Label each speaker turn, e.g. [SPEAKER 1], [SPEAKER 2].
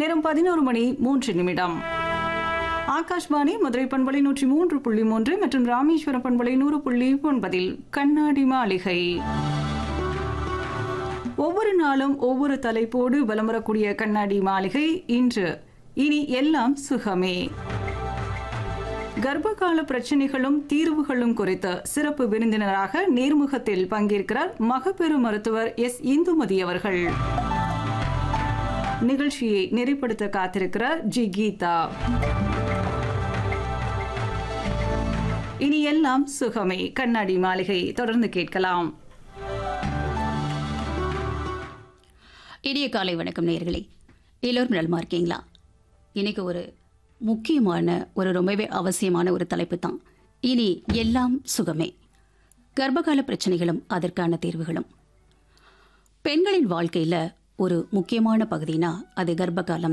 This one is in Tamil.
[SPEAKER 1] நேரம் பதினோரு மணி மூன்று நிமிடம் ஆகாஷ்வாணி மதுரை பண்பலை நூற்றி மூன்று புள்ளி மூன்று மற்றும் ராமேஸ்வரம் பண்பலை நூறு புள்ளி ஒன்பதில் கண்ணாடி மாளிகை ஒவ்வொரு நாளும் ஒவ்வொரு தலைப்போடு வலம் வரக்கூடிய கண்ணாடி மாளிகை இன்று இனி எல்லாம் சுகமே கர்ப்பகால பிரச்சனைகளும் தீர்வுகளும் குறித்த சிறப்பு விருந்தினராக நேர்முகத்தில் பங்கேற்கிறார் மகப்பேறு மருத்துவர் எஸ் இந்துமதி அவர்கள் நிகழ்ச்சியை நெறிப்படுத்த காத்திருக்கிறார் ஜி கீதா இனி எல்லாம் சுகமே கண்ணாடி மாளிகை தொடர்ந்து கேட்கலாம்
[SPEAKER 2] இனிய காலை வணக்கம் நேயர்களே எல்லோரும் நலமா இருக்கீங்களா இன்னைக்கு ஒரு முக்கியமான ஒரு ரொம்பவே அவசியமான ஒரு தலைப்பு தான் இனி எல்லாம் சுகமே கர்ப்பகால பிரச்சனைகளும் அதற்கான தீர்வுகளும் பெண்களின் வாழ்க்கையில ஒரு முக்கியமான பகுதினா அது கர்ப்பகாலம்